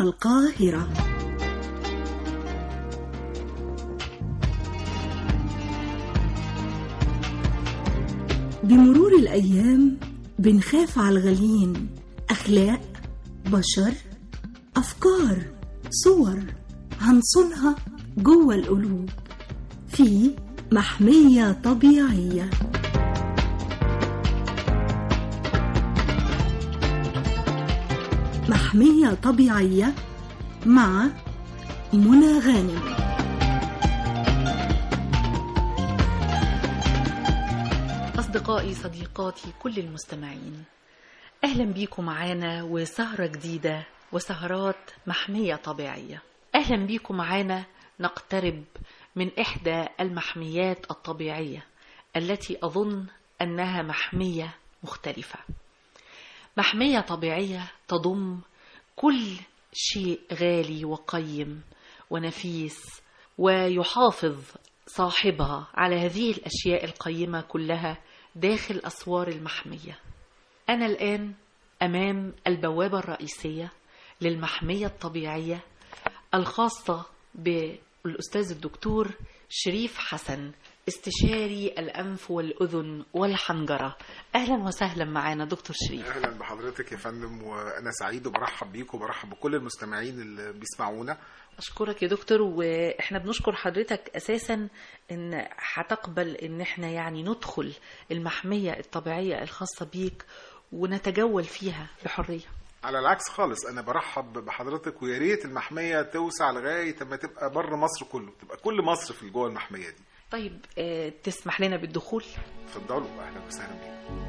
القاهرة بمرور الأيام بنخاف على الغاليين أخلاق بشر أفكار صور هنصونها جوه القلوب في محمية طبيعية محمية طبيعية مع منى غانم أصدقائي صديقاتي كل المستمعين أهلا بيكم معانا وسهرة جديدة وسهرات محمية طبيعية أهلا بيكم معانا نقترب من إحدى المحميات الطبيعية التي أظن أنها محمية مختلفة محمية طبيعية تضم كل شيء غالي وقيم ونفيس ويحافظ صاحبها على هذه الأشياء القيمة كلها داخل أسوار المحمية أنا الآن أمام البوابة الرئيسية للمحمية الطبيعية الخاصة بالأستاذ الدكتور شريف حسن استشاري الأنف والأذن والحنجرة أهلا وسهلا معنا دكتور شريف اهلا بحضرتك يا فندم وانا سعيد وبرحب بيكم وبرحب بكل المستمعين اللي بيسمعونا أشكرك يا دكتور وإحنا بنشكر حضرتك أساسا إن هتقبل إن إحنا يعني ندخل المحمية الطبيعية الخاصة بيك ونتجول فيها بحرية على العكس خالص انا برحب بحضرتك ويا ريت المحميه توسع لغايه اما تبقى بره مصر كله تبقى كل مصر في جوه المحميه دي طيب آه، تسمح لنا بالدخول اتفضلوا اهلا وسهلا بيكم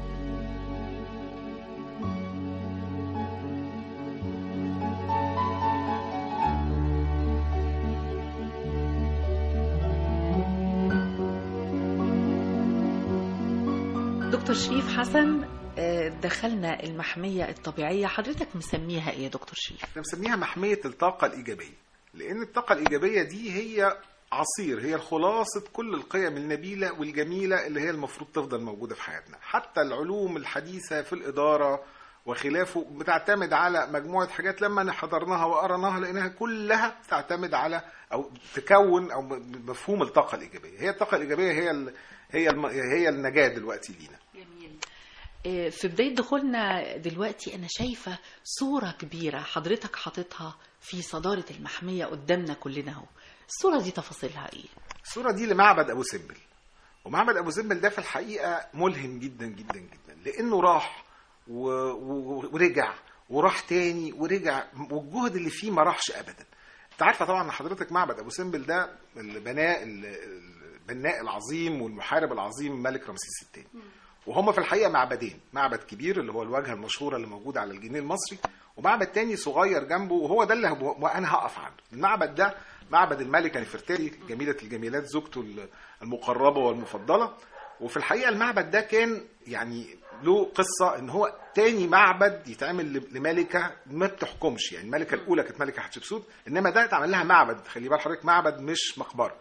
دكتور شريف حسن آه، دخلنا المحمية الطبيعية حضرتك مسميها إيه يا دكتور شريف؟ احنا بنسميها محميه الطاقه الايجابيه لان الطاقه الايجابيه دي هي عصير هي خلاصة كل القيم النبيلة والجميلة اللي هي المفروض تفضل موجودة في حياتنا حتى العلوم الحديثة في الإدارة وخلافه بتعتمد على مجموعة حاجات لما حضرناها وقرناها لأنها كلها تعتمد على أو تكون أو مفهوم الطاقة الإيجابية هي الطاقة الإيجابية هي ال هي الم هي النجاة دلوقتي لينا جميل آه، في بداية دخولنا دلوقتي أنا شايفة صورة كبيرة حضرتك حاططها في صدارة المحمية قدامنا كلنا اهو الصورة دي تفاصيلها إيه؟ الصورة دي لمعبد أبو سمبل ومعبد أبو سمبل ده في الحقيقة ملهم جدا جدا جدا لأنه راح و... و... ورجع وراح تاني ورجع والجهد اللي فيه ما راحش أبدا أنت عارفة طبعا إن حضرتك معبد أبو سمبل ده اللي بناه ال- البناء العظيم والمحارب العظيم الملك رمسيس الثاني وهم في الحقيقة معبدين معبد كبير اللي هو الواجهة المشهورة اللي موجودة على الجنيه المصري ومعبد تاني صغير جنبه وهو ده اللي هب- انا هقف عنه المعبد ده معبد الملكة نفرتاري جميلة الجميلات زوجته المقربة والمفضلة وفي الحقيقة المعبد ده كان يعني له قصة ان هو تاني معبد يتعمل ل- لملكة ما بتحكمش يعني الملكة الأولى كانت ملكة حتشبسوت إنما ده اتعمل لها معبد خلي بال حضرتك معبد مش مقبرة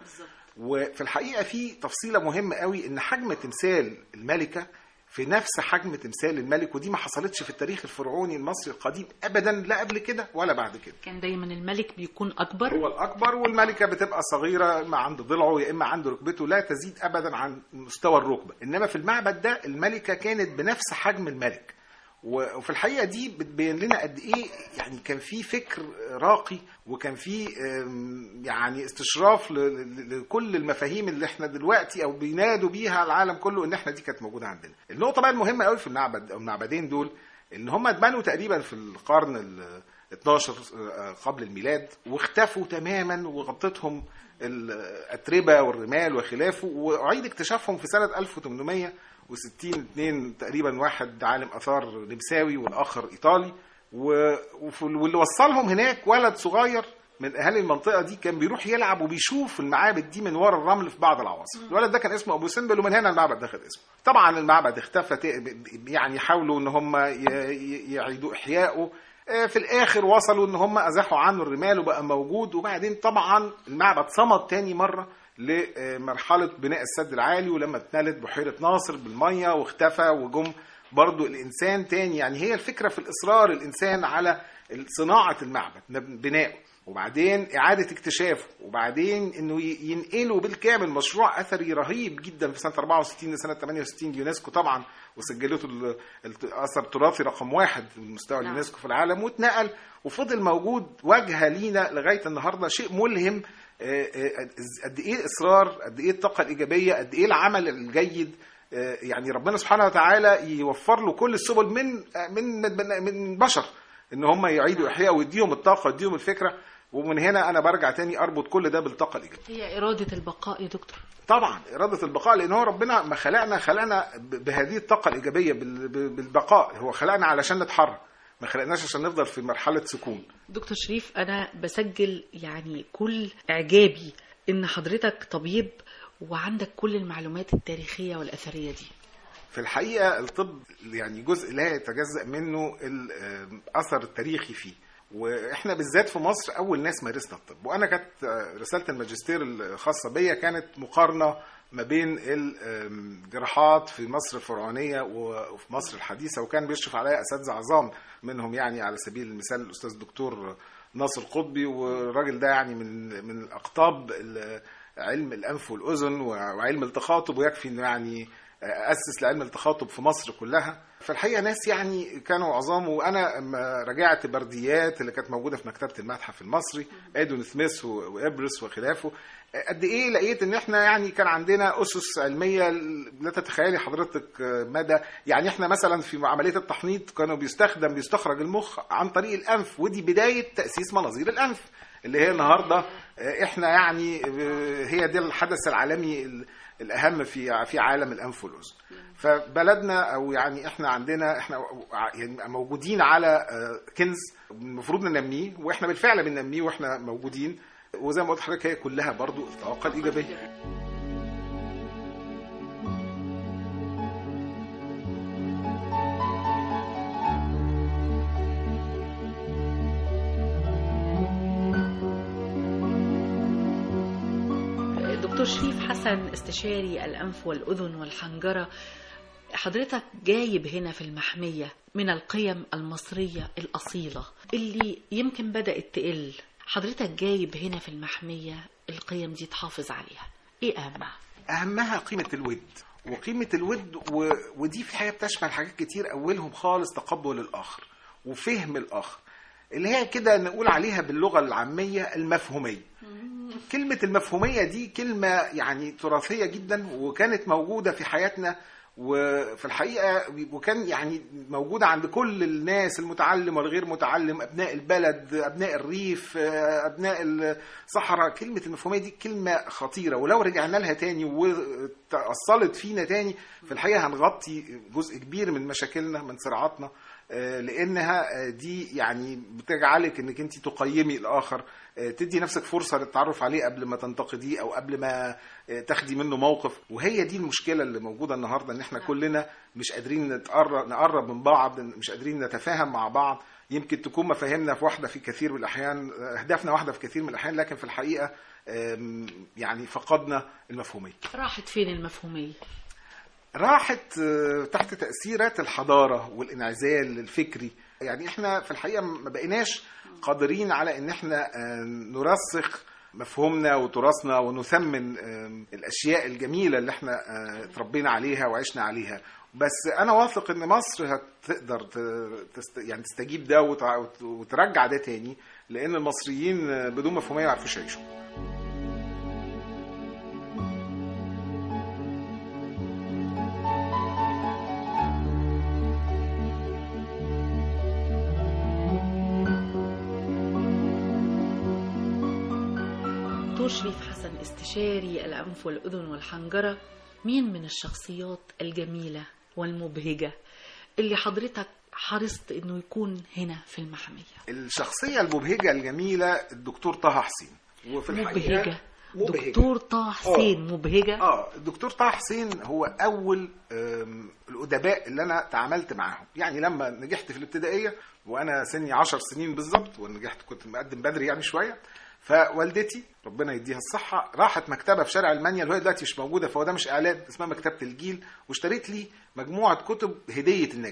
وفي الحقيقه في تفصيله مهمه قوي ان حجم تمثال الملكه في نفس حجم تمثال الملك ودي ما حصلتش في التاريخ الفرعوني المصري القديم ابدا لا قبل كده ولا بعد كده كان دايما الملك بيكون أكبر هو الاكبر والملكه بتبقى صغيره ما عند ضلعه يا اما عند ركبته لا تزيد ابدا عن مستوى الركبه انما في المعبد ده الملكه كانت بنفس حجم الملك و- وفي الحقيقه دي بتبين لنا قد ايه يعني كان في فكر راقي وكان في آم، يعني استشراف ل- ل- لكل المفاهيم اللي احنا دلوقتي او بينادوا بيها العالم كله ان احنا دي كانت موجوده عندنا. النقطه بقى المهمه قوي في المعبد او المعبدين دول ان هم اتبنوا تقريبا في القرن ال 12 قبل الميلاد واختفوا تماما وغطتهم الاتربه والرمال وخلافه واعيد اكتشافهم في سنه 1860 اثنين تقريبا واحد عالم اثار نمساوي والاخر ايطالي و- وف- واللي وصلهم هناك ولد صغير من اهالي المنطقه دي كان بيروح يلعب وبيشوف المعابد دي من ورا الرمل في بعض العواصم الولد ده كان اسمه ابو سمبل ومن هنا المعبد ده خد اسمه طبعا المعبد اختفى ت- يعني حاولوا ان هم ي- ي- يعيدوا احيائه آه، في الاخر وصلوا ان هم ازاحوا عنه الرمال وبقى موجود وبعدين طبعا المعبد صمد تاني مره لمرحله بناء السد العالي ولما اتملت بحيره ناصر بالميه واختفى وجم برضو الانسان تاني يعني هي الفكره في الاصرار الانسان على صناعه المعبد بنائه وبعدين اعاده اكتشافه وبعدين انه ي- ينقلوا بالكامل مشروع اثري رهيب جدا في سنه 64 لسنه 68 اليونسكو طبعا وسجلته ال- الاثر التراثي رقم واحد في مستوى نعم. اليونسكو في العالم واتنقل وفضل موجود واجهه لينا لغايه النهارده شيء ملهم آه، آه، قد ايه الاصرار قد ايه الطاقه الايجابيه قد ايه العمل الجيد آه، يعني ربنا سبحانه وتعالى يوفر له كل السبل من آه، من من, من بشر ان هم يعيدوا احياء ويديهم الطاقه ويديهم الفكره ومن هنا انا برجع تاني اربط كل ده بالطاقه الايجابيه هي إرادة البقاء يا دكتور طبعا اراده البقاء لان هو ربنا ما خلقنا خلقنا ب- بهذه الطاقه الايجابيه بال- ب- بالبقاء هو خلقنا علشان نتحرك ما خلقناش عشان نفضل في مرحله سكون دكتور شريف أنا بسجل يعني كل إعجابي إن حضرتك طبيب وعندك كل المعلومات التاريخية والأثرية دي في الحقيقه الطب يعني جزء لا يتجزا منه الاثر التاريخي فيه واحنا بالذات في مصر اول ناس مارسنا الطب وانا كانت رساله الماجستير الخاصه بيا كانت مقارنه ما بين الجراحات في مصر الفرعونيه وفي مصر الحديثه وكان بيشرف عليا اساتذه عظام منهم يعني على سبيل المثال الاستاذ الدكتور ناصر قطبي والراجل ده يعني من من الاقطاب ال- علم الانف والاذن وعلم التخاطب ويكفي انه يعني اسس لعلم التخاطب في مصر كلها فالحقيقه ناس يعني كانوا عظام وانا لما راجعت برديات اللي كانت موجوده في مكتبه المتحف المصري ادون سميث و- وابرس وخلافه قد ايه لقيت ان احنا يعني كان عندنا اسس علميه لا تتخيلي حضرتك مدى يعني احنا مثلا في عمليه التحنيط كانوا بيستخدم بيستخرج المخ عن طريق الانف ودي بدايه تاسيس مناظير الانف اللي هي النهارده احنا يعني هي دي الحدث العالمي ال- الاهم في في عالم الانف والاذن فبلدنا او يعني احنا عندنا احنا يعني موجودين على آه، كنز المفروض ننميه واحنا بالفعل بننميه واحنا موجودين وزي ما قلت لحضرتك هي كلها برضو الطاقه الايجابيه دكتور شريف حسن استشاري الأنف والأذن والحنجرة حضرتك جايب هنا في المحمية من القيم المصرية الأصيلة اللي يمكن بدأت تقل حضرتك جايب هنا في المحمية القيم دي تحافظ عليها ايه أهمها؟ اهمها قيمه الود وقيمه الود و... ودي في الحقيقه بتشمل حاجات كتير اولهم خالص تقبل الاخر وفهم الاخر اللي هي كده نقول عليها باللغه العاميه المفهوميه كلمه المفهوميه دي كلمه يعني تراثيه جدا وكانت موجوده في حياتنا وفي الحقيقه وكان يعني موجوده عند كل الناس المتعلم والغير متعلم ابناء البلد ابناء الريف ابناء الصحراء كلمه المفهوميه دي كلمه خطيره ولو رجعنا لها تاني وتاصلت فينا تاني في الحقيقه هنغطي جزء كبير من مشاكلنا من صراعاتنا آه، لانها آه، دي يعني بتجعلك انك انت تقيمي الاخر آه، تدي نفسك فرصه للتعرف عليه قبل ما تنتقديه او قبل ما آه، تاخدي منه موقف وهي دي المشكله اللي موجوده النهارده ان احنا كلنا مش قادرين نتقرب نقرب من بعض مش قادرين نتفاهم مع بعض يمكن تكون مفاهيمنا في واحده في كثير من الاحيان آه، اهدافنا واحده في كثير من الاحيان لكن في الحقيقه آم، يعني فقدنا المفهوميه راحت فين المفهومية؟ راحت آه، تحت تأثيرات الحضارة والانعزال الفكري يعني احنا في الحقيقة ما بقيناش قادرين على ان احنا آه، نرسخ مفهومنا وتراثنا ونثمن آه، الاشياء الجميلة اللي احنا آه، اتربينا عليها وعشنا عليها بس انا واثق ان مصر هتقدر ت- تست يعني تستجيب ده وتع- وترجع ده تاني لان المصريين آه، بدون مفهومية ما يعرفوش يعيشوا دكتور شريف حسن استشاري الأنف والأذن والحنجرة مين من الشخصيات الجميلة والمبهجة اللي حضرتك حرصت انه يكون هنا في المحمية الشخصية المبهجة الجميلة الدكتور طه حسين وفي الحقيقة مبهجة مبهجة. دكتور طه حسين مبهجة اه الدكتور طه حسين هو اول آم، الادباء اللي انا تعاملت معاهم يعني لما نجحت في الابتدائيه وانا سني عشر سنين بالظبط ونجحت كنت مقدم بدري يعني شويه فوالدتي ربنا يديها الصحه راحت مكتبه في شارع المانيال وهي دلوقتي مش موجوده فهو ده مش اعلان اسمها مكتبه الجيل واشتريت لي مجموعه كتب هديه النجاح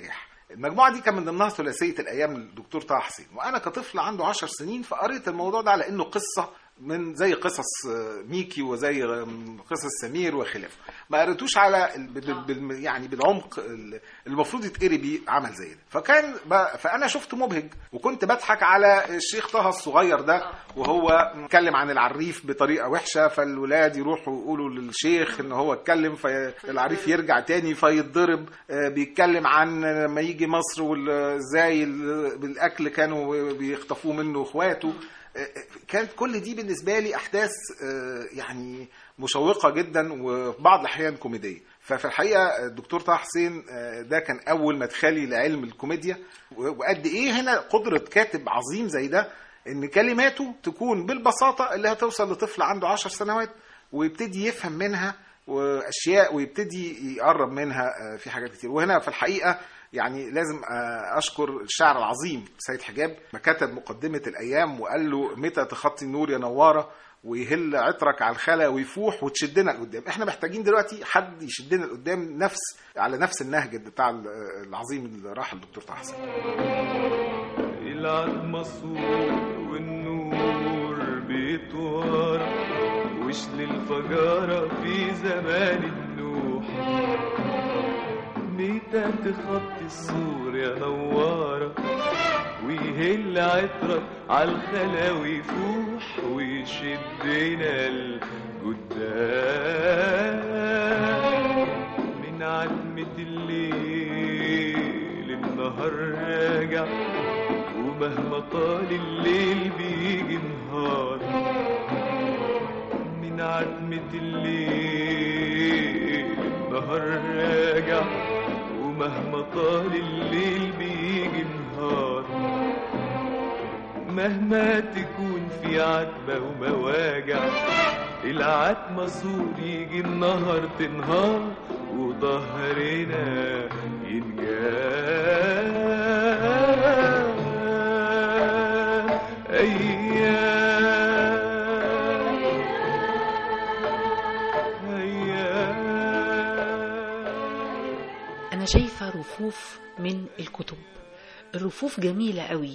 المجموعه دي كان من ضمنها ثلاثيه الايام للدكتور طه حسين وانا كطفل عنده 10 سنين فقريت الموضوع ده على انه قصه من زي قصص آه، ميكي وزي آه، قصص سمير وخلافه ما قريتوش على ال- بال- بال- يعني بالعمق ال- المفروض يتقري بيه عمل زي ده فكان ب- فانا شفته مبهج وكنت بضحك على الشيخ طه الصغير ده وهو اتكلم عن العريف بطريقه وحشه فالولاد يروحوا يقولوا للشيخ ان هو اتكلم فالعريف يرجع تاني فيتضرب آه، بيتكلم عن لما يجي مصر وازاي بالاكل كانوا بيخطفوه منه اخواته كانت كل دي بالنسبه لي احداث آه، يعني مشوقه جدا وفي بعض الاحيان كوميديه ففي الحقيقه الدكتور طه حسين آه، ده كان اول مدخلي لعلم الكوميديا و- وقد ايه هنا قدره كاتب عظيم زي ده ان كلماته تكون بالبساطه اللي هتوصل لطفل عنده عشر سنوات ويبتدي يفهم منها واشياء ويبتدي يقرب منها آه، في حاجات كتير وهنا في الحقيقه يعني لازم آه، اشكر الشاعر العظيم سيد حجاب ما كتب مقدمه الايام وقال له متى تخطي النور يا نواره ويهل عطرك على الخلا ويفوح وتشدنا لقدام احنا محتاجين دلوقتي حد يشدنا لقدام نفس على نفس النهج بتاع العظيم اللي راح الدكتور طه حسين العتمة صور والنور بيتوار وش للفجارة في زمان النوح ميتة تخطي السور يا نوارة ويهل عطرك عالخلا ويفوح ويشدنا لقدام من عتمة الليل النهار راجع ومهما طال الليل بيجي نهار من عتمة الليل النهار راجع ومهما طال الليل بيجي نهار مهما تكون في عتبة ومواجع العتمة سور يجي النهار تنهار وظهرنا ينجاب أيام أيام أنا شايفة رفوف من الكتب الرفوف جميلة قوي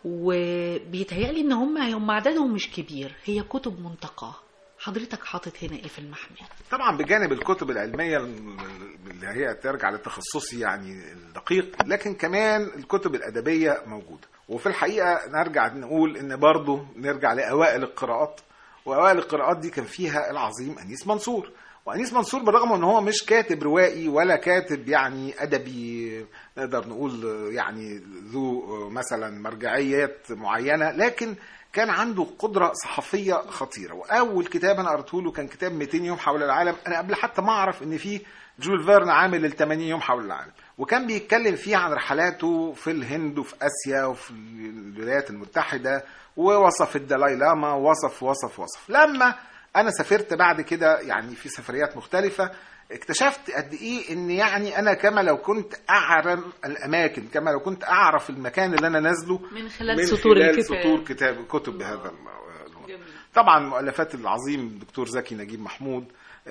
وبيتهيألي إن هم هم عددهم مش كبير هي كتب منتقاه حضرتك حاطط هنا إيه في المحمية طبعا بجانب الكتب العلميه اللي هي ترجع لتخصصي يعني الدقيق لكن كمان الكتب الادبيه موجوده وفي الحقيقه نرجع نقول ان برضه نرجع لاوائل القراءات واوائل القراءات دي كان فيها العظيم انيس منصور وانيس منصور بالرغم ان هو مش كاتب روائي ولا كاتب يعني ادبي نقدر نقول يعني ذو مثلا مرجعيات معينه لكن كان عنده قدرة صحفية خطيرة وأول كتاب أنا قرأته له كان كتاب 200 يوم حول العالم أنا قبل حتى ما أعرف إن فيه جول فيرن عامل ال 80 يوم حول العالم وكان بيتكلم فيه عن رحلاته في الهند وفي آسيا وفي الولايات المتحدة ووصف الدلاي لاما ووصف وصف وصف لما أنا سافرت بعد كده يعني في سفريات مختلفة اكتشفت قد ايه ان يعني انا كما لو كنت اعرف الاماكن كما لو كنت اعرف المكان اللي انا نازله من خلال من سطور خلال الكتاب سطور كتاب كتب بهذا الم- جميل. طبعا مؤلفات العظيم الدكتور زكي نجيب محمود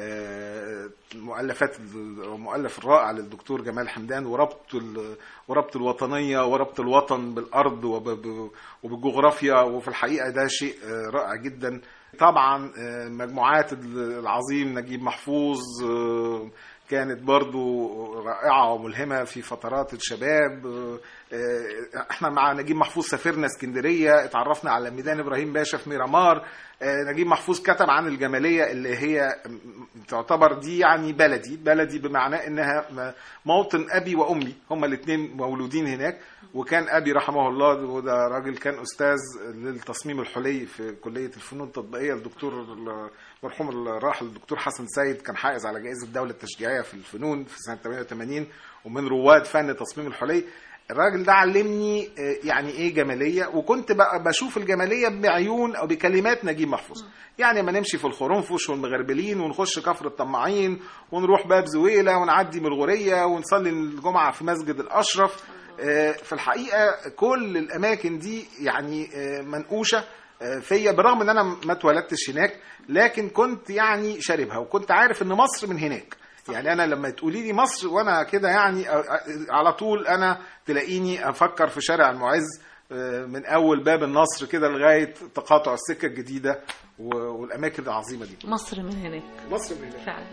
آه، مؤلفات المؤلف الرائع للدكتور جمال حمدان وربط ال- وربط الوطنيه وربط الوطن بالارض وب- وبالجغرافيا وفي الحقيقه ده شيء آه، رائع جدا طبعا آه، مجموعات العظيم نجيب محفوظ آه، كانت برضو رائعة وملهمة في فترات الشباب آه، احنا مع نجيب محفوظ سافرنا اسكندرية اتعرفنا على ميدان ابراهيم باشا في ميرامار آه، نجيب محفوظ كتب عن الجمالية اللي هي م- تعتبر دي يعني بلدي بلدي بمعنى انها م- موطن ابي وامي هما الاثنين مولودين هناك وكان ابي رحمه الله وده راجل كان استاذ للتصميم الحلي في كلية الفنون التطبيقية الدكتور المرحوم الراحل الدكتور حسن سيد كان حائز على جائزة الدولة التشجيعية في الفنون في سنة 88 ومن رواد فن تصميم الحلي الراجل ده علمني آه، يعني ايه جماليه وكنت بقى بشوف الجماليه بعيون او بكلمات نجيب محفوظ يعني ما نمشي في الخرنفش والمغربلين ونخش كفر الطماعين ونروح باب زويله ونعدي من الغوريه ونصلي الجمعه في مسجد الاشرف آه، في الحقيقه كل الاماكن دي يعني آه، منقوشه آه، فيا بالرغم ان انا ما اتولدتش هناك لكن كنت يعني شاربها وكنت عارف ان مصر من هناك يعني انا لما تقولي لي مصر وانا كده يعني أ- أ- على طول انا تلاقيني افكر في شارع المعز آه، من اول باب النصر كده لغايه تقاطع السكه الجديده و- والاماكن العظيمه دي مصر من هناك مصر من هناك. فعلا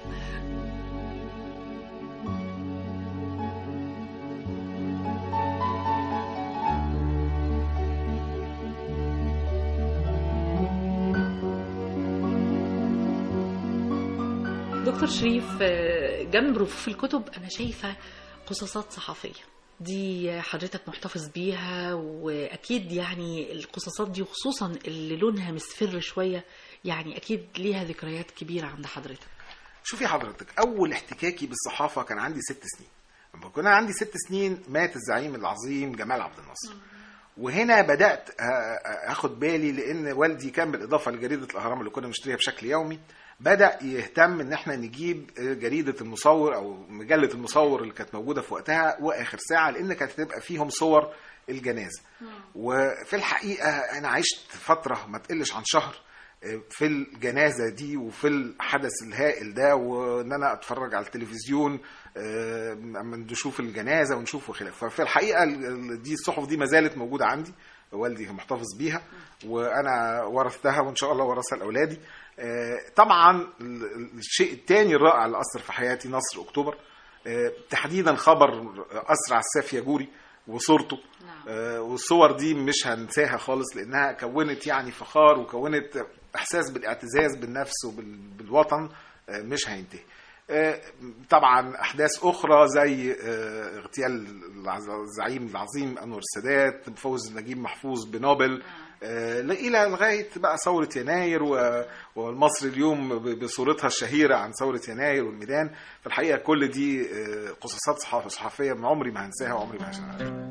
دكتور شريف آه، جنب رفوف الكتب انا شايفه قصصات صحفيه دي حضرتك محتفظ بيها واكيد يعني القصصات دي خصوصا اللي لونها مصفر شويه يعني اكيد ليها ذكريات كبيره عند حضرتك شوفي حضرتك اول احتكاكي بالصحافه كان عندي ست سنين لما كنا عندي ست سنين مات الزعيم العظيم جمال عبد الناصر وهنا بدات أ- أ- اخد بالي لان والدي كان بالاضافه لجريده الاهرام اللي كنا بنشتريها بشكل يومي بدا يهتم ان احنا نجيب جريده المصور او مجله المصور اللي كانت موجوده في وقتها واخر ساعه لان كانت هتبقى فيهم صور الجنازه وفي الحقيقه انا عشت فتره ما تقلش عن شهر في الجنازه دي وفي الحدث الهائل ده وان انا اتفرج على التلفزيون آه، اما نشوف الجنازه ونشوف وخلاف ففي الحقيقه ال- ال- دي الصحف دي ما زالت موجوده عندي والدي محتفظ بيها وانا ورثتها وان شاء الله ورثها لاولادي آه، طبعا ال- ال- الشيء الثاني الرائع اللي اثر في حياتي نصر اكتوبر آه، تحديدا خبر اسرع الساف يجوري وصورته آه، والصور دي مش هنساها خالص لانها كونت يعني فخار وكونت احساس بالاعتزاز بالنفس وبالوطن مش هينتهي آه، طبعا احداث اخرى زي آه، اغتيال العز- الزعيم العظيم انور السادات فوز نجيب محفوظ بنوبل آه، الى لغايه بقى ثوره يناير و- والمصري اليوم ب- بصورتها الشهيره عن ثوره يناير والميدان في الحقيقه كل دي آه، قصصات صحف- صحفيه من عمري ما هنساها وعمري ما هنساها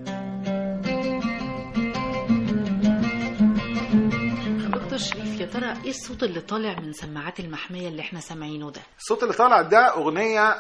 دكتور شريف يا ترى ايه الصوت اللي طالع من سماعات المحميه اللي احنا سامعينه ده الصوت اللي طالع ده اغنيه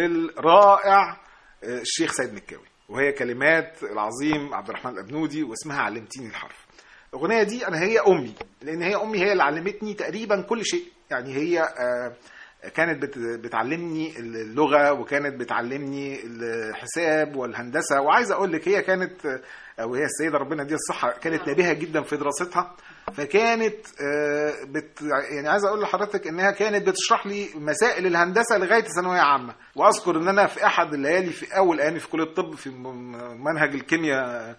للرائع آه، الشيخ سيد مكاوي وهي كلمات العظيم عبد الرحمن الابنودي واسمها علمتيني الحرف الاغنيه دي انا هي امي لان هي امي هي اللي علمتني تقريبا كل شيء يعني هي آه، كانت بت- بتعلمني اللغه وكانت بتعلمني الحساب والهندسه وعايز اقول لك هي كانت آه، او هي السيده ربنا يديها الصحه كانت نبيهه جدا في دراستها فكانت آه، بت يعني عايز اقول لحضرتك انها كانت بتشرح لي مسائل الهندسه لغايه ثانويه عامه واذكر ان انا في احد الليالي في اول ايامي في كليه الطب في م- منهج الكيمياء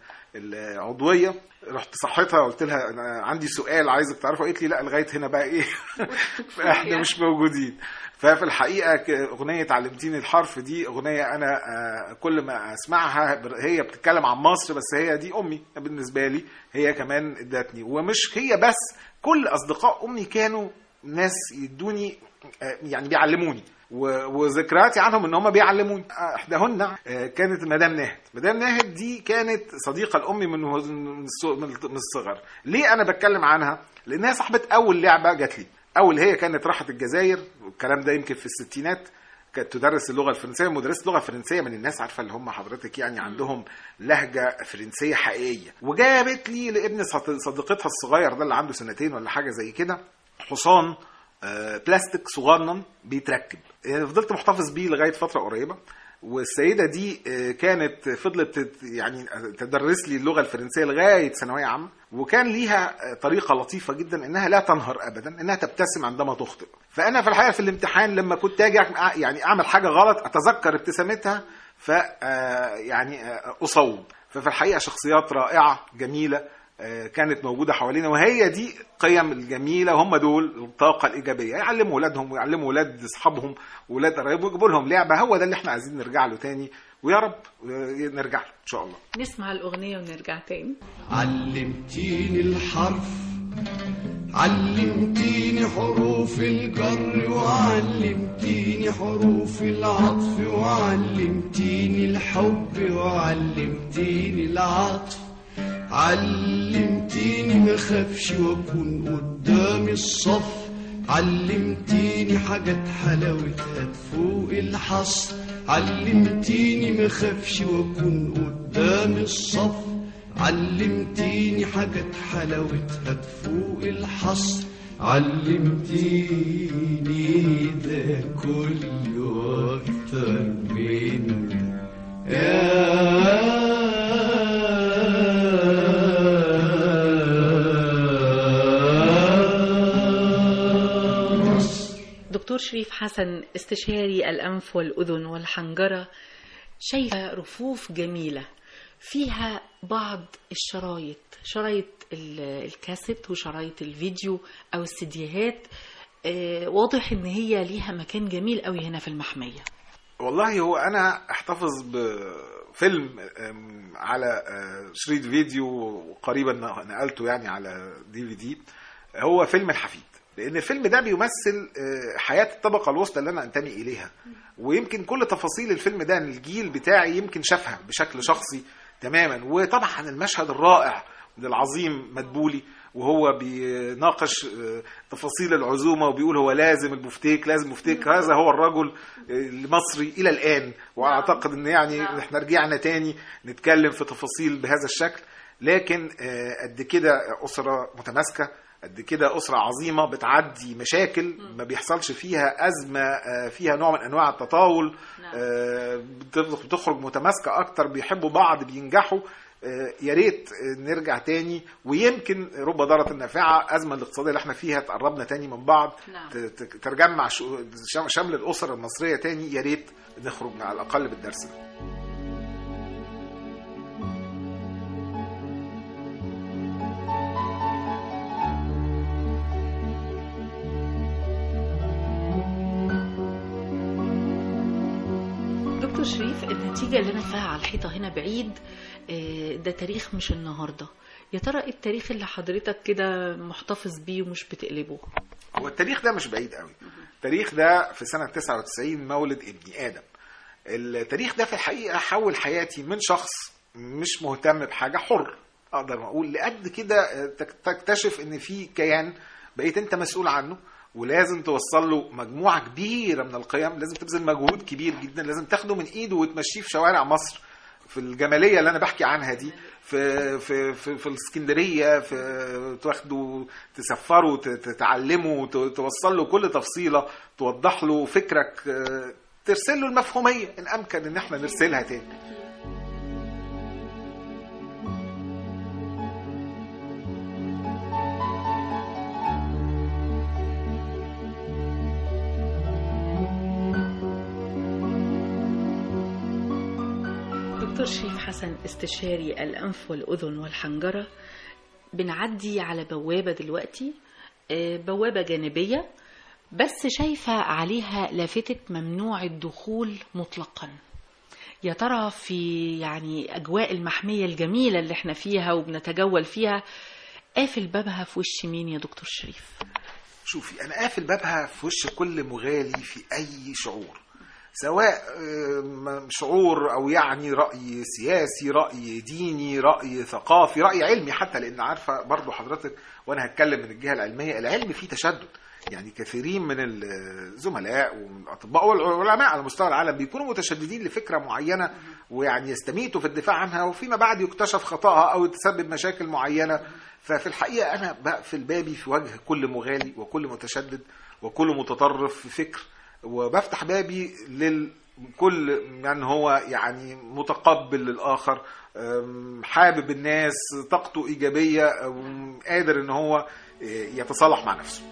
العضويه رحت صحيتها قلت لها انا عندي سؤال عايزك تعرفه قالت لي لا لغايه هنا بقى ايه احنا مش موجودين ففي الحقيقه ك- اغنيه علمتيني الحرف دي اغنيه انا آه، كل ما اسمعها بر- هي بتتكلم عن مصر بس هي دي امي بالنسبه لي هي كمان ادتني ومش هي بس كل اصدقاء امي كانوا ناس يدوني آه، يعني بيعلموني و- وذكرياتي عنهم ان هم بيعلموني آه، احداهن آه، كانت مدام ناهد مدام ناهد دي كانت صديقه لامي من من الص- من الصغر ليه انا بتكلم عنها لانها صاحبه اول لعبه جات لي اول هي كانت راحت الجزائر والكلام ده يمكن في الستينات كانت تدرس اللغه الفرنسيه مدرسه لغه فرنسيه من الناس عارفه اللي هم حضرتك يعني عندهم لهجه فرنسيه حقيقيه وجابت لي لابن صد- صديقتها الصغير ده اللي عنده سنتين ولا حاجه زي كده حصان آه، بلاستيك صغنن بيتركب يعني فضلت محتفظ بيه لغايه فتره قريبه والسيده دي آه، كانت فضلت تت- يعني تدرس لي اللغه الفرنسيه لغايه ثانويه عامه وكان ليها آه، طريقه لطيفه جدا انها لا تنهر ابدا انها تبتسم عندما تخطئ فانا في الحقيقه في الامتحان لما كنت اجي أع- يعني اعمل حاجه غلط اتذكر ابتسامتها ف آه، يعني آه، اصوب ففي الحقيقه شخصيات رائعه جميله آه، كانت موجوده حوالينا وهي دي قيم الجميله وهم دول الطاقه الايجابيه يعلموا اولادهم ويعلموا اولاد اصحابهم واولاد قرايبهم ويجيبوا لهم لعبه هو ده اللي احنا عايزين نرجع له تاني ويا رب آه، نرجع له ان شاء الله نسمع الاغنيه ونرجع تاني علمتيني الحرف علمتيني حروف الجر وعلمتيني حروف العطف وعلمتيني الحب وعلمتيني العطف علمتيني ما خافش واكون قدام الصف علمتيني حاجات حلاوتها تفوق الحصر علمتيني ما خافش واكون قدام الصف علمتيني حاجات حلاوتها تفوق الحصر علمتيني ده كله أكتر من يا مصر دكتور شريف حسن استشاري الأنف والأذن والحنجرة شايفة رفوف جميلة فيها بعض الشرايط شرايط ال- الكاسيت وشرايط الفيديو أو السيديهات آه، واضح ان هي ليها مكان جميل قوي هنا في المحمية والله هو انا احتفظ بفيلم أم، على آه، شريط فيديو قريبا نقلته يعني على دي في دي هو فيلم الحفيد لان الفيلم ده بيمثل آه، حياه الطبقه الوسطى اللي انا انتمي اليها ويمكن كل تفاصيل الفيلم ده الجيل بتاعي يمكن شافها بشكل شخصي تماما وطبعا المشهد الرائع العظيم مدبولي وهو بيناقش آه، تفاصيل العزومه وبيقول هو لازم البفتيك لازم البفتيك هذا هو الرجل آه، المصري الى الان واعتقد ان يعني احنا رجعنا تاني نتكلم في تفاصيل بهذا الشكل لكن آه، قد كده اسره متماسكه قد كده أسرة عظيمة بتعدي مشاكل ما بيحصلش فيها أزمة آه، فيها نوع من أنواع التطاول آه، بتخ- بتخرج متماسكة أكتر بيحبوا بعض بينجحوا آه، يا ريت آه، نرجع تاني ويمكن رب ضارة النافعة أزمة الاقتصادية اللي احنا فيها تقربنا تاني من بعض نعم. ت- ت- ترجمع شو- شم- شمل الأسر المصرية تاني يا ريت نخرج على الأقل بالدرس ده دكتور شريف النتيجة اللي أنا فيها على الحيطة هنا بعيد آه، ده تاريخ مش النهاردة يا ترى إيه التاريخ اللي حضرتك كده محتفظ بيه ومش بتقلبه هو التاريخ ده مش بعيد قوي التاريخ ده في سنة 99 مولد ابني آدم التاريخ ده في الحقيقة حول حياتي من شخص مش مهتم بحاجة حر أقدر أقول لقد كده تك- تكتشف إن في كيان بقيت أنت مسؤول عنه ولازم توصل له مجموعة كبيرة من القيم لازم تبذل مجهود كبير جدا لازم تاخده من إيده وتمشيه في شوارع مصر في الجماليه اللي انا بحكي عنها دي في في في, في الاسكندريه في تاخده تسفره ت- تتعلمه ت- توصل له كل تفصيله توضح له فكرك آه، ترسل له المفهوميه ان امكن ان احنا نرسلها تاني دكتور شريف حسن استشاري الأنف والأذن والحنجرة بنعدي على بوابة دلوقتي آه، بوابة جانبية بس شايفة عليها لافتة ممنوع الدخول مطلقا يا ترى في يعني أجواء المحمية الجميلة اللي احنا فيها وبنتجول فيها قافل بابها في وش مين يا دكتور شريف شوفي انا قافل بابها في وش كل مغالي في اي شعور سواء آه، شعور او يعني راي سياسي راي ديني راي ثقافي راي علمي حتى لان عارفه برضو حضرتك وانا هتكلم من الجهه العلميه العلم فيه تشدد يعني كثيرين من الزملاء والاطباء والعلماء على مستوى العالم بيكونوا متشددين لفكره معينه ويعني يستميتوا في الدفاع عنها وفيما بعد يكتشف خطاها او تسبب مشاكل معينه ففي الحقيقه انا بقفل بابي في وجه كل مغالي وكل متشدد وكل متطرف في فكر وبفتح بابي لكل من هو يعني متقبل للآخر أم، حابب الناس طاقته إيجابية أم، قادر إن هو إيه، يتصالح مع نفسه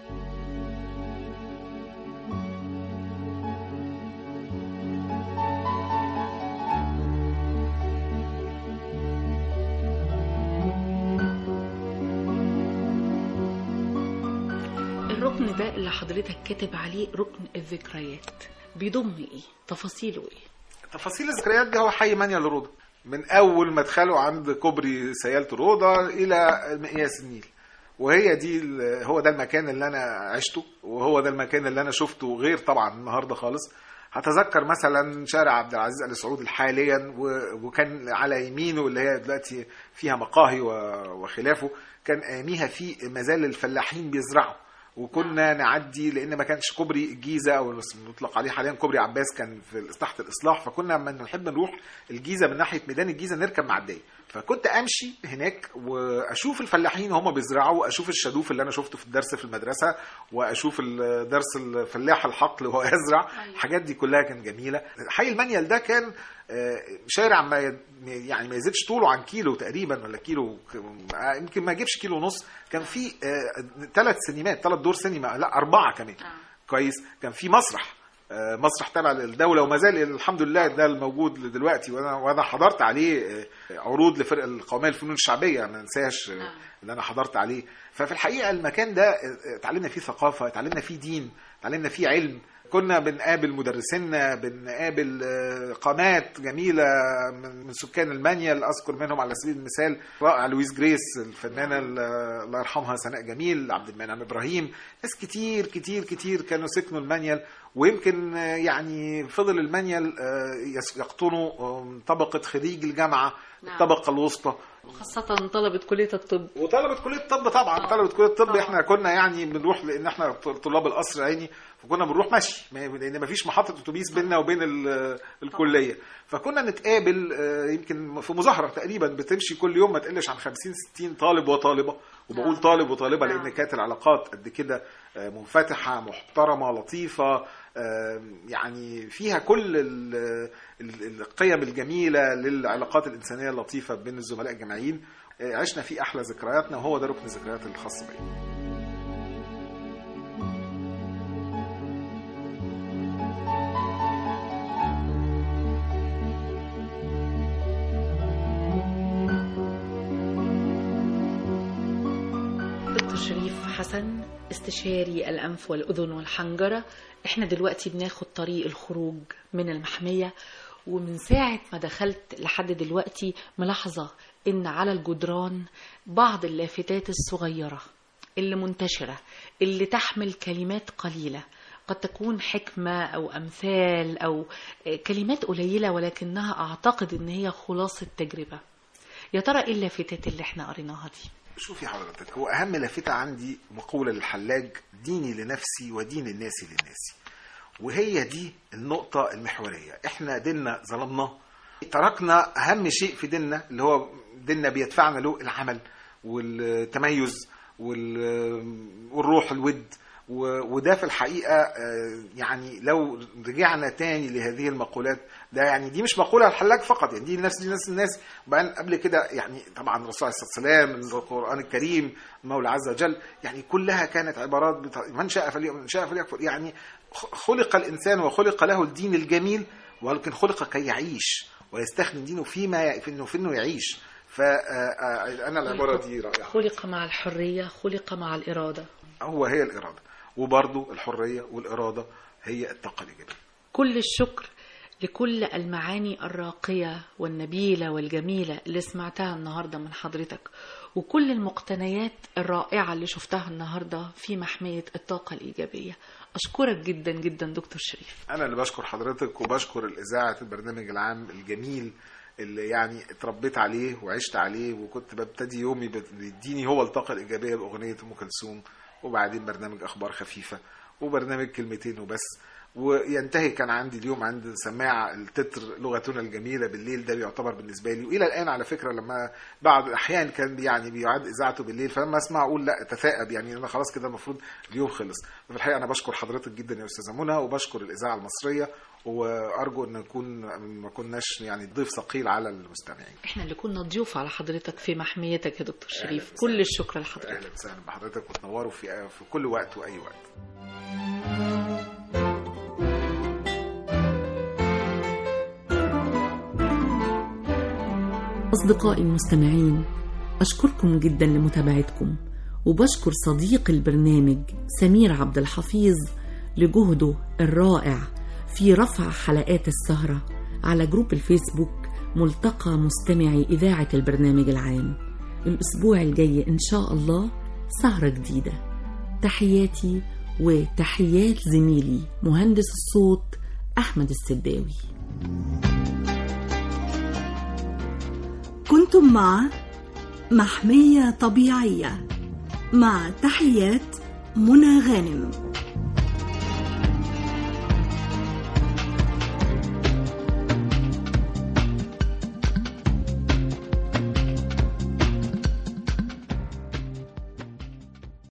الركن ده اللي حضرتك كاتب عليه ركن الذكريات بيضم ايه تفاصيله ايه تفاصيل الذكريات دي هو حي منيا لروضة من أول ما دخلوا عند كوبري سيالة روضة إلى مقياس النيل وهي دي ال- هو ده المكان اللي أنا عشته وهو ده المكان اللي أنا شفته غير طبعا النهاردة خالص هتذكر مثلا شارع عبد العزيز ال سعود حاليا و- وكان على يمينه اللي هي دلوقتي فيها مقاهي و- وخلافه كان اياميها في مازال الفلاحين بيزرعوا وكنا نعدي لان ما كانش كوبري الجيزه او المطلق عليه حاليا كوبري عباس كان في تحت الاصلاح فكنا لما نحب نروح الجيزه من ناحيه ميدان الجيزه نركب معديه فكنت امشي هناك واشوف الفلاحين وهم بيزرعوا اشوف الشادوف اللي انا شفته في الدرس في المدرسه واشوف الدرس الفلاح الحقل وهو يزرع الحاجات دي كلها كانت جميله حي المنيل ده كان آه، شارع ما ي- يعني ما يزيدش طوله عن كيلو تقريبا ولا كيلو آه، يمكن ما يجيبش كيلو ونص كان في ثلاث سينمات ثلاث دور سينما لا اربعه كمان كويس كان في مسرح آه، مسرح تبع للدوله وما زال الحمد لله ده الموجود دلوقتي وانا وانا حضرت عليه آه، عروض لفرق القوميه للفنون الشعبيه ما ننساش آه، اللي انا حضرت عليه ففي الحقيقه المكان ده آه، اتعلمنا فيه ثقافه اتعلمنا فيه دين اتعلمنا فيه علم كنا بنقابل مدرسينا بنقابل آه، قامات جميله من من سكان المانيال اذكر منهم على سبيل المثال رائع لويس جريس الفنانه ال- الله يرحمها سناء جميل عبد المنعم ابراهيم ناس كتير كتير كتير كانوا سكنوا المانيال ويمكن آه، يعني فضل المانيال آه، يس- يقطنوا آه، طبقه خريج الجامعه نعم. الطبقه الوسطى خاصة طلبة كلية الطب وطلبة كلية الطب طبعا آه. طلبة كلية الطب طبعا. احنا كنا يعني بنروح لان احنا طلاب القصر عيني فكنا بنروح مشي ما- لان ما فيش محطة اتوبيس بيننا وبين ال- الكلية فكنا نتقابل آه، يمكن في مظاهرة تقريبا بتمشي كل يوم ما تقلش عن 50 60 طالب وطالبة وبقول نعم. طالب وطالبة نعم. لان كانت العلاقات قد كده آه، منفتحة محترمة لطيفة آه، يعني فيها كل ال- ال- القيم الجميلة للعلاقات الإنسانية اللطيفة بين الزملاء الجامعيين آه، عشنا فيه أحلى ذكرياتنا وهو ده ركن الذكريات الخاص بيا دكتور شريف حسن استشاري الأنف والأذن والحنجرة احنا دلوقتي بناخد طريق الخروج من المحمية ومن ساعة ما دخلت لحد دلوقتي ملاحظة إن على الجدران بعض اللافتات الصغيرة اللي منتشرة اللي تحمل كلمات قليلة قد تكون حكمة أو أمثال أو كلمات قليلة ولكنها أعتقد إن هي خلاصة تجربة يا ترى إيه اللافتات اللي احنا قريناها دي؟ شوفي حضرتك هو أهم لافتة عندي مقولة للحلاج ديني لنفسي ودين الناس للناس وهي دي النقطة المحورية احنا ديننا ظلمناه تركنا أهم شيء في ديننا اللي هو ديننا بيدفعنا له العمل والتميز وال- والروح الود و- وده في الحقيقة آه، يعني لو رجعنا تاني لهذه المقولات ده يعني دي مش مقولة الحلاج فقط يعني دي نفس دي نفس الناس وبعدين قبل كده يعني طبعا الرسول عليه الصلاة والسلام القرآن الكريم المولى عز وجل يعني كلها كانت عبارات بتا... من شاء فليؤمن من شاء فليكفر يعني خ- خلق الإنسان وخلق له الدين الجميل ولكن خلق كي يعيش ويستخدم دينه فيما ي... في انه في انه يعيش فانا العباره دي رائعه خلق مع الحرية خلق مع الإرادة هو هي الاراده وبرضه الحريه والاراده هي الطاقه الايجابيه كل الشكر لكل المعاني الراقية والنبيلة والجميلة اللي سمعتها النهاردة من حضرتك وكل المقتنيات الرائعة اللي شفتها النهاردة في محمية الطاقة الإيجابية أشكرك جدا جدا دكتور شريف انا اللي بشكر حضرتك وبشكر الاذاعه البرنامج العام الجميل اللي يعني اتربيت عليه وعشت عليه وكنت ببتدي يومي بيديني هو الطاقه الايجابيه باغنيه ام كلثوم وبعدين برنامج اخبار خفيفه وبرنامج كلمتين وبس وينتهي كان عندي اليوم عند سماع التتر لغتنا الجميله بالليل ده بيعتبر بالنسبه لي والى الان على فكره لما بعض الاحيان كان يعني بيعاد اذاعته بالليل فلما اسمع اقول لا تثاءب يعني انا خلاص كده المفروض اليوم خلص في الحقيقه انا بشكر حضرتك جدا يا استاذه منى وبشكر الاذاعه المصريه وارجو ان نكون ما كناش يعني ضيف ثقيل على المستمعين احنا اللي كنا ضيوف على حضرتك في محميتك يا دكتور شريف وسهلا. كل الشكر لحضرتك اهلا وسهلا بحضرتك وتنوروا في في كل وقت واي وقت أصدقائي المستمعين أشكركم جدا لمتابعتكم وبشكر صديق البرنامج سمير عبد الحفيظ لجهده الرائع في رفع حلقات السهرة على جروب الفيسبوك ملتقى مستمعي إذاعة البرنامج العام الأسبوع الجاي إن شاء الله سهرة جديدة تحياتي وتحيات زميلي مهندس الصوت أحمد السداوي كنتم مع محمية طبيعية مع تحيات منى غانم